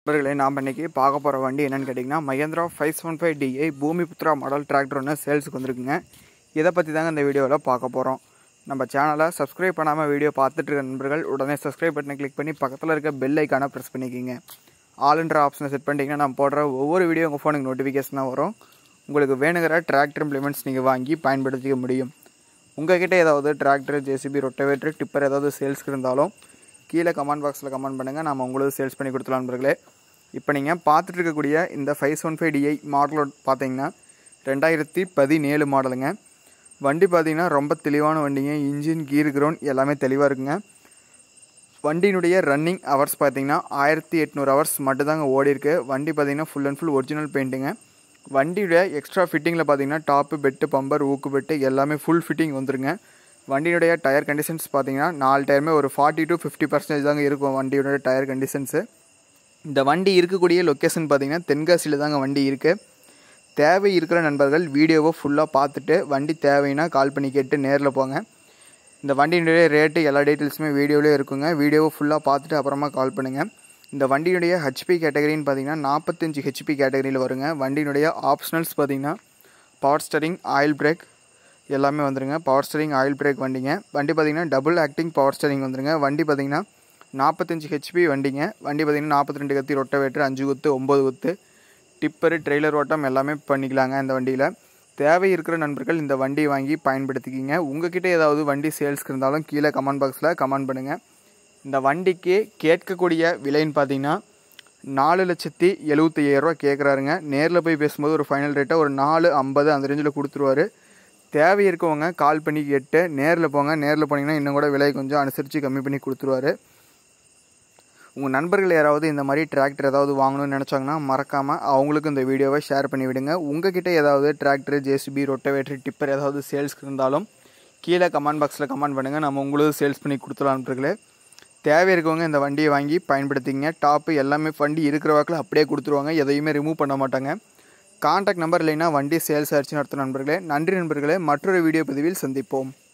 நண்பர்களே நாம் இன்னைக்கு பார்க்க போகிற வண்டி என்னன்னு கேட்டிங்கன்னா Mahindra five seven five DI Bhumiputra model tractor ஒன்று சேல்ஸுக்கு வந்திருக்குங்க இதை பற்றி தாங்க இந்த வீடியோவில் பார்க்க போகிறோம் நம்ம சேனலை சப்ஸ்கிரைப் பண்ணாமல் வீடியோ பார்த்துட்டு இருக்க நண்பர்கள் உடனே சப்ஸ்கிரைப் பட்டனை கிளிக் பண்ணி பக்கத்தில் இருக்க பெல் ஐக்கானை ப்ரெஸ் பண்ணிக்கிங்க ஆல்ன்ற ஆப்ஷனை செட் பண்ணிட்டீங்கன்னா நம்ம போடுற ஒவ்வொரு வீடியோ உங்கள் ஃபோனுக்கு நோட்டிஃபிகேஷனாக வரும் உங்களுக்கு வேணுங்கிற டிராக்டர் இம்ப்ளிமெண்ட்ஸ் நீங்கள் வாங்கி பயன்படுத்திக்க முடியும் உங்ககிட்ட ஏதாவது டிராக்டர் ஜேசிபி ரொட்டவேட்டர் டிப்பர் ஏதாவது சேல்ஸ்க்கு இருந்தாலும் கீழே கமெண்ட் பாக்ஸில் கமெண்ட் பண்ணுங்கள் நம்ம உங்களுக்கு சேல்ஸ் பண்ணி கொடுத்துலாம் நண்பர்களே இப்போ நீங்கள் பார்த்துட்டு இருக்கக்கூடிய இந்த ஃபைவ் செவன் ஃபைவ் டிஐ மாடலோட பார்த்தீங்கன்னா ரெண்டாயிரத்தி பதினேழு மாடலுங்க வண்டி பார்த்தீங்கன்னா ரொம்ப தெளிவான வண்டிங்க இன்ஜின் கீர் கிரவுண்ட் எல்லாமே தெளிவாக இருக்குங்க வண்டியினுடைய ரன்னிங் ஹவர்ஸ் பார்த்தீங்கன்னா ஆயிரத்தி எட்நூறு ஹவர்ஸ் மட்டும்தாங்க ஓடி இருக்கு வண்டி பார்த்தீங்கன்னா ஃபுல் அண்ட் ஃபுல் ஒரிஜினல் பெயிண்ட்டுங்க வண்டியுடைய எக்ஸ்ட்ரா ஃபிட்டிங்கில் பார்த்தீங்கன்னா டாப்பு பெட்டு பம்பர் ஊக்கு பெட்டு எல்லாமே ஃபுல் ஃபிட்டிங் வந்துருங்க வண்டியுடைய டயர் கண்டிஷன்ஸ் பார்த்தீங்கன்னா நாலு டயருமே ஒரு ஃபார்ட்டி டு ஃபிஃப்டி பர்சன்டேஜ் தாங்க இருக்கும் வண்டியோட டயர் கண்டிஷன்ஸு இந்த வண்டி இருக்கக்கூடிய லொக்கேஷன் பார்த்தீங்கன்னா தென்காசியில் தாங்க வண்டி இருக்குது தேவை இருக்கிற நண்பர்கள் வீடியோவை ஃபுல்லாக பார்த்துட்டு வண்டி தேவைன்னா கால் பண்ணி கேட்டு நேரில் போங்க இந்த வண்டியினுடைய ரேட்டு எல்லா டீட்டெயில்ஸுமே வீடியோவிலே இருக்குங்க வீடியோவை ஃபுல்லாக பார்த்துட்டு அப்புறமா கால் பண்ணுங்கள் இந்த வண்டியினுடைய ஹெச்பி கேட்டகரின்னு பார்த்தீங்கன்னா நாற்பத்தஞ்சு ஹெச்பி கேட்டகரியில் வருங்க வண்டியினுடைய ஆப்ஷனல்ஸ் பார்த்தீங்கன்னா பவர் ஸ்டரிங் ஆயில் பிரேக் எல்லாமே வந்துருங்க பவர் ஸ்டரிங் ஆயில் பிரேக் வண்டிங்க வண்டி பார்த்தீங்கன்னா டபுள் ஆக்டிங் பவர் ஸ்டரிங் வந்துருங்க வண்டி பார்த்தீங்கன்னா நாற்பத்தஞ்சு ஹெச்பி வண்டிங்க வண்டி பார்த்தீங்கன்னா நாற்பத்தி ரெண்டு கத்தி ரொட்டவேட்டர் அஞ்சு குத்து ஒம்பது குத்து டிப்பரு ட்ரெய்லர் ஓட்டம் எல்லாமே பண்ணிக்கலாங்க இந்த வண்டியில் தேவை இருக்கிற நண்பர்கள் இந்த வண்டியை வாங்கி பயன்படுத்திக்கிங்க உங்ககிட்ட ஏதாவது வண்டி சேல்ஸ்க்கு இருந்தாலும் கீழே கமெண்ட் பாக்ஸில் கமெண்ட் பண்ணுங்கள் இந்த வண்டிக்கு கேட்கக்கூடிய விலைன்னு பார்த்தீங்கன்னா நாலு லட்சத்தி எழுபத்தி ஐயாயிரரூவா கேட்குறாருங்க நேரில் போய் பேசும்போது ஒரு ஃபைனல் ரேட்டை ஒரு நாலு ஐம்பது அந்த ரேஞ்சில் கொடுத்துருவாரு தேவை இருக்கவங்க கால் பண்ணி கேட்டு நேரில் போங்க நேரில் போனீங்கன்னா இன்னும் கூட விலை கொஞ்சம் அனுசரித்து கம்மி பண்ணி கொடுத்துருவாரு உங்கள் நண்பர்கள் யாராவது இந்த மாதிரி டிராக்டர் ஏதாவது வாங்கணும்னு நினச்சாங்கன்னா மறக்காமல் அவங்களுக்கு இந்த வீடியோவை ஷேர் பண்ணி விடுங்க உங்ககிட்ட ஏதாவது டிராக்டர் ஜேசிபி ரொட்டவேட்டர் டிப்பர் ஏதாவது சேல்ஸ்க்கு இருந்தாலும் கீழே கமெண்ட் பாக்ஸில் கமெண்ட் பண்ணுங்கள் நம்ம உங்களுக்கு சேல்ஸ் பண்ணி கொடுத்துலாம் நண்பர்களே தேவை இருக்கவங்க இந்த வண்டியை வாங்கி பயன்படுத்திங்க டாப்பு எல்லாமே வண்டி இருக்கிற வாக்கில் அப்படியே கொடுத்துருவாங்க எதையுமே ரிமூவ் பண்ண மாட்டாங்க கான்டாக்ட் நம்பர் இல்லைன்னா வண்டி சேல்ஸ் ஆயிடுச்சுன்னு அர்த்தம் நண்பர்களே நன்றி நண்பர்களே மற்றொரு வீடியோ பதிவில் சந்திப்போம்